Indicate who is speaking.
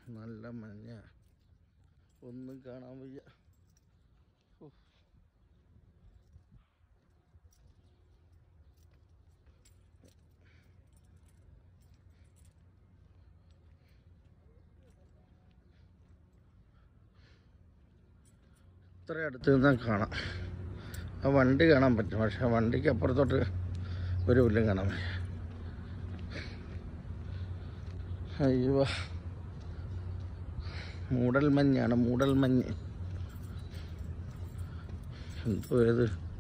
Speaker 1: നല്ല മഞ്ഞ ഒന്നും കാണാൻ വയ്യ ഓ. ഇത്ര അടുത്ത് നിന്നാൽ കാണാം ആ വണ്ടി കാണാൻ പറ്റും പക്ഷെ വണ്ടിക്ക് അപ്പുറത്തോട്ട് ഒരു പുല്ലും കാണാൻ വയ്യ അയ്യോ മൂടൽ മഞ്ഞാണ് മൂടൽ മഞ്ഞ് എന്തോ ഇത്